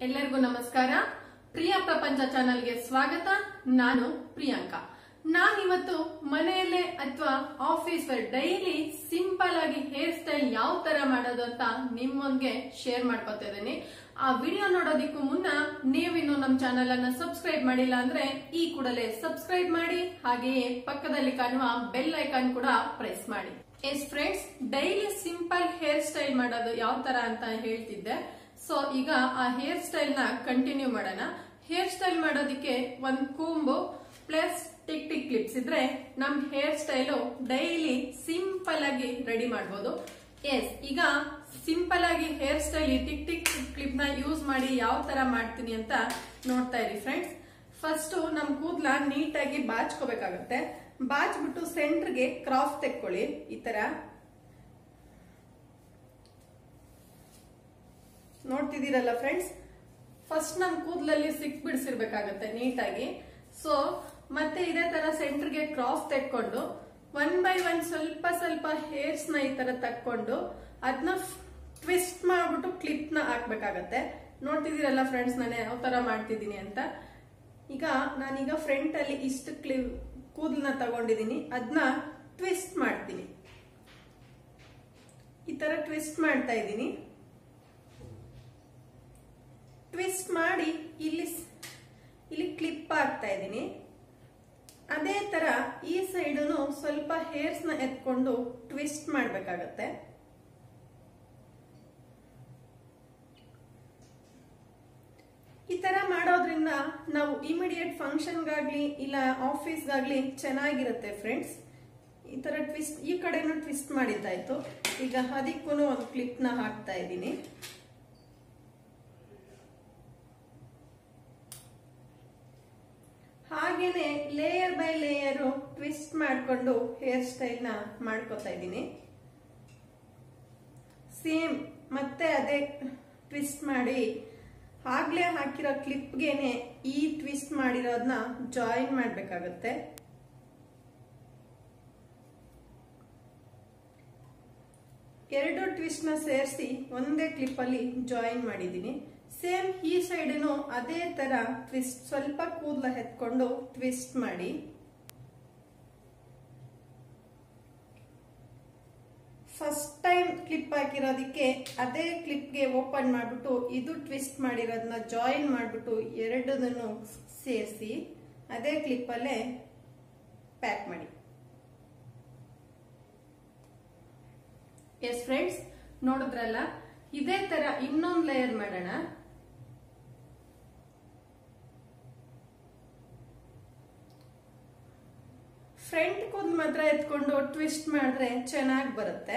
ಎಲ್ಲರಿಗೂ ನಮಸ್ಕಾರ ಪ್ರಿಯ ಪ್ರಪಂಚ ಚಾನಲ್ಗೆ ಸ್ವಾಗತ ನಾನು ಪ್ರಿಯಾಂಕಾ ನಾನಿವತ್ತು ಮನೆಯಲ್ಲೇ ಅಥವಾ ಆಫೀಸ್ ಡೈಲಿ ಸಿಂಪಲ್ ಆಗಿ ಹೇರ್ ಸ್ಟೈಲ್ ಯಾವ ತರ ಮಾಡೋದು ಅಂತ ನಿಮ್ಮೊಂದಿಗೆ ಶೇರ್ ಮಾಡ್ಕೊತಾ ಇದ್ದೀನಿ ಆ ವಿಡಿಯೋ ನೋಡೋದಿಕ್ಕೂ ಮುನ್ನ ನೀವಿನ್ನು ನಮ್ಮ ಚಾನೆಲ್ ಅನ್ನ ಸಬ್ಸ್ಕ್ರೈಬ್ ಮಾಡಿಲ್ಲ ಅಂದ್ರೆ ಈ ಕೂಡಲೇ ಸಬ್ಸ್ಕ್ರೈಬ್ ಮಾಡಿ ಹಾಗೆಯೇ ಪಕ್ಕದಲ್ಲಿ ಕಾಣುವ ಬೆಲ್ ಐಕಾನ್ ಕೂಡ ಪ್ರೆಸ್ ಮಾಡಿ yes friends daily simple hair style ಮಾಡೋದು ಯಾವ ತರ ಅಂತ ಹೇಳ್ತಿದ್ದೆ ಸೊ ಈಗ ಆ ಹೇರ್ ಸ್ಟೈಲ್ ನ ಕಂಟಿನ್ಯೂ ಮಾಡೋಣ ಹೇರ್ ಸ್ಟೈಲ್ ಮಾಡೋದಕ್ಕೆ ಒಂದ್ comb plus tick tick clips ಇದ್ರೆ ನಮ್ ಹೇರ್ ಸ್ಟೈಲು ಡೈಲಿ ಸಿಂಪಲ್ ಆಗಿ ರೆಡಿ ಮಾಡಬಹುದು ಎಸ್ ಈಗ ಸಿಂಪಲ್ ಆಗಿ ಹೇರ್ ಸ್ಟೈಲ್ ಈ ಟಿಕ್ ಟಿಕ್ ಕ್ಲಿಪ್ ನ ಯೂಸ್ ಮಾಡಿ ಯಾವ ತರ ಮಾಡ್ತೀನಿ ಅಂತ ನೋಡ್ತಾ ಇರಿ ಫ್ರೆಂಡ್ಸ್ ಫಸ್ಟ್ ನಮ್ ಕೂದ್ಲ ನೀಟಾಗಿ ಬಾಚ್ಕೋಬೇಕಾಗತ್ತೆ ಬಾಚ್ಬಿಟ್ಟು ಸೆಂಟರ್ಗೆ ಕ್ರಾಫ್ ತೆಕ್ಕೊಳ್ಳಿ ಈ ತರ ನೋಡ್ತಿದ್ದೀರಲ್ಲ ಫ್ರೆಂಡ್ಸ್ ಫಸ್ಟ್ ನಮ್ ಕೂದಲಲ್ಲಿ ಸಿಕ್ ಬಿಡಿಸಿರ್ಬೇಕಾಗತ್ತೆ ನೀಟಾಗಿ ಸೊ ಮತ್ತೆ ಇದೇ ತರ ಸೆಂಟರ್ಗೆ ಕ್ರಾಸ್ ತೆಕ್ಕೊಂಡು ಒನ್ ಬೈ ಒನ್ ಸ್ವಲ್ಪ ಸ್ವಲ್ಪ ಹೇರ್ಸ್ ನ ಈ ತರ ತಕ್ಕೊಂಡು ಅದನ್ನ ಟ್ವಿಸ್ಟ್ ಮಾಡ್ಬಿಟ್ಟು ಕ್ಲಿಪ್ ನ ಹಾಕ್ಬೇಕಾಗತ್ತೆ ನೋಡ್ತಿದ್ದೀರಲ್ಲ ಫ್ರೆಂಡ್ಸ್ ನಾನು ಯಾವ ತರ ಮಾಡ್ತಿದ್ದೀನಿ ಅಂತ ಈಗ ನಾನೀಗ ಫ್ರಂಟ್ ಅಲ್ಲಿ ಇಷ್ಟು ಕ್ಲಿಪ್ ಕೂದಲನ್ನ ತಗೊಂಡಿದ್ದೀನಿ ಅದನ್ನ ಟ್ವಿಸ್ಟ್ ಮಾಡ್ತೀನಿ ಈ ತರ ಟ್ವಿಸ್ಟ್ ಮಾಡ್ತಾ ಇದ್ದೀನಿ ಟ್ವಿಸ್ಟ್ ಮಾಡಿ ಇಲ್ಲಿ ಇಲ್ಲಿ ಕ್ಲಿಪ್ ಆಗ್ತಾ ಇದ್ದೀನಿ ಅದೇ ತರ ಈ ಸೈಡನು ಸ್ವಲ್ಪ ಹೇರ್ಸ್ ನ ಎತ್ಕೊಂಡು ಟ್ವಿಸ್ಟ್ ಮಾಡ್ಬೇಕಾಗತ್ತೆ ಈ ತರ ಮಾಡೋದ್ರಿಂದ ನಾವು ಇಮಿಡಿಯೇಟ್ ಫಂಕ್ಷನ್ಗಾಗ್ಲಿ ಇಲ್ಲ ಆಫೀಸ್ಗಾಗ್ಲಿ ಚೆನ್ನಾಗಿರುತ್ತೆ ಫ್ರೆಂಡ್ಸ್ ಈ ತರ ಟ್ವಿಸ್ಟ್ ಈ ಕಡೆನೂ ಟ್ವಿಸ್ಟ್ ಮಾಡಿದ್ದಾಯ್ತು ಈಗ ಅದಕ್ಕೂ ಒಂದು ಕ್ಲಿಪ್ ನ ಹಾಕ್ತಾ ಇದ್ದೀನಿ ಹಾಗೇನೆ ಲೇಯರ್ ಬೈ ಲೇಯರ್ ಟ್ವಿಸ್ಟ್ ಮಾಡಿಕೊಂಡು ಹೇರ್ ಸ್ಟೈಲ್ ನ ಮಾಡ್ಕೋತಾ ಇದ್ದೀನಿ ಸೇಮ್ ಮತ್ತೆ ಅದೇ ಟ್ವಿಸ್ಟ್ ಮಾಡಿ ಆಗ್ಲೇ ಹಾಕಿರೋ ಕ್ಲಿಪ್ಗೆನೆ ಈ ಟ್ವಿಸ್ಟ್ ಮಾಡಿರೋದನ್ನ ಜಾಯಿನ್ ಮಾಡ್ಬೇಕಾಗತ್ತೆ ಎರಡು ಟ್ವಿಸ್ಟ್ ನ ಸೇರಿಸಿ ಒಂದೇ ಕ್ಲಿಪ್ ಅಲ್ಲಿ ಜಾಯಿನ್ ಮಾಡಿದ್ದೀನಿ ಸೇಮ್ ಈ ಸೈಡ್ನು ಅದೇ ತರ ಟ್ವಿಸ್ಟ್ ಸ್ವಲ್ಪ ಕೂದಲ ಎತ್ಕೊಂಡು ಟ್ವಿಸ್ಟ್ ಮಾಡಿ ಫಸ್ಟ್ ಟೈಮ್ ಕ್ಲಿಪ್ ಹಾಕಿರೋದಕ್ಕೆ ಅದೇ ಕ್ಲಿಪ್ಗೆ ಓಪನ್ ಮಾಡ್ಬಿಟ್ಟು ಇದು ಟ್ವಿಸ್ಟ್ ಮಾಡಿರೋದನ್ನ ಜಾಯಿನ್ ಮಾಡ್ಬಿಟ್ಟು ಎರಡದನ್ನು ಸೇರಿಸಿ ಅದೇ ಕ್ಲಿಪ್ಪಲ್ಲೇ ಪ್ಯಾಕ್ ಮಾಡಿ ಎಸ್ ಫ್ರೆಂಡ್ಸ್ ನೋಡಿದ್ರಲ್ಲ ಇದೇ ತರ ಇನ್ನೊಂದು ಲೇಯರ್ ಮಾಡೋಣ ಫ್ರಂಟ್ ಕೂದಲು ಮಾತ್ರ ಎತ್ಕೊಂಡು ಟ್ವಿಸ್ಟ್ ಮಾಡಿದ್ರೆ ಚೆನ್ನಾಗಿ ಬರುತ್ತೆ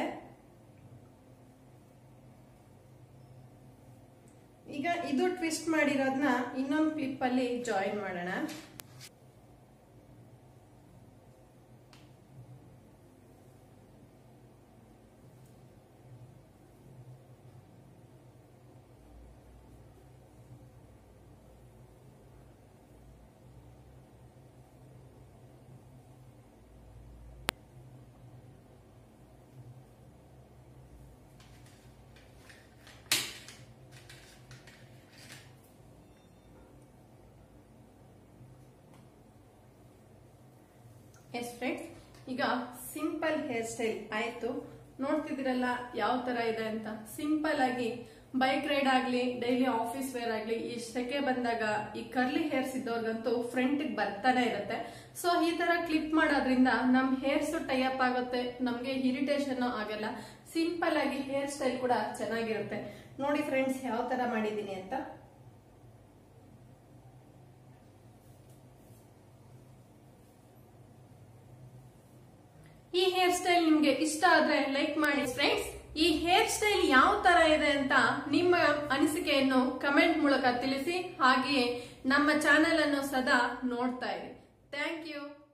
ಈಗ ಇದು ಟ್ವಿಸ್ಟ್ ಮಾಡಿರೋದನ್ನ ಇನ್ನೊಂದು ಕ್ಲಿಪ್ ಅಲ್ಲಿ ಜಾಯಿನ್ ಮಾಡೋಣ ಎಸ್ ಫ್ರೆಂಡ್ಸ್ ಈಗ ಸಿಂಪಲ್ ಹೇರ್ ಸ್ಟೈಲ್ ಆಯ್ತು ನೋಡ್ತಿದ್ದೀರಲ್ಲ ಯಾವ ತರ ಇದೆ ಅಂತ ಸಿಂಪಲ್ ಆಗಿ ಬೈಕ್ ರೈಡ್ ಆಗ್ಲಿ ಡೈಲಿ ಆಫೀಸ್ ವೇರ್ ಆಗ್ಲಿ ಈ ಸೆಕೆ ಬಂದಾಗ ಈ ಕರ್ಲಿ ಹೇರ್ಸ್ ಇದ್ದವ್ರಿಗಂತೂ ಫ್ರಂಟ್ ಬರ್ತಾನೆ ಇರುತ್ತೆ ಸೊ ಈ ತರ ಕ್ಲಿಪ್ ಮಾಡೋದ್ರಿಂದ ನಮ್ ಹೇರ್ಸ್ ಟೈ ಅಪ್ ಆಗುತ್ತೆ ನಮ್ಗೆ ಇರಿಟೇಷನ್ ಆಗಲ್ಲ ಸಿಂಪಲ್ ಆಗಿ ಹೇರ್ ಸ್ಟೈಲ್ ಕೂಡ ಚೆನ್ನಾಗಿರುತ್ತೆ ನೋಡಿ ಫ್ರೆಂಡ್ಸ್ ಯಾವ ತರ ಮಾಡಿದೀನಿ ಅಂತ ಈ ಹೇರ್ ಸ್ಟೈಲ್ ನಿಮ್ಗೆ ಇಷ್ಟ ಆದ್ರೆ ಲೈಕ್ ಮಾಡಿ ಫ್ರೆಂಡ್ಸ್ ಈ ಹೇರ್ ಸ್ಟೈಲ್ ಯಾವ ತರ ಇದೆ ಅಂತ ನಿಮ್ಮ ಅನಿಸಿಕೆಯನ್ನು ಕಮೆಂಟ್ ಮೂಲಕ ತಿಳಿಸಿ ಹಾಗೆಯೇ ನಮ್ಮ ಚಾನೆಲ್ ಅನ್ನು ಸದಾ ನೋಡ್ತಾ ಇರಿ ಥ್ಯಾಂಕ್ ಯು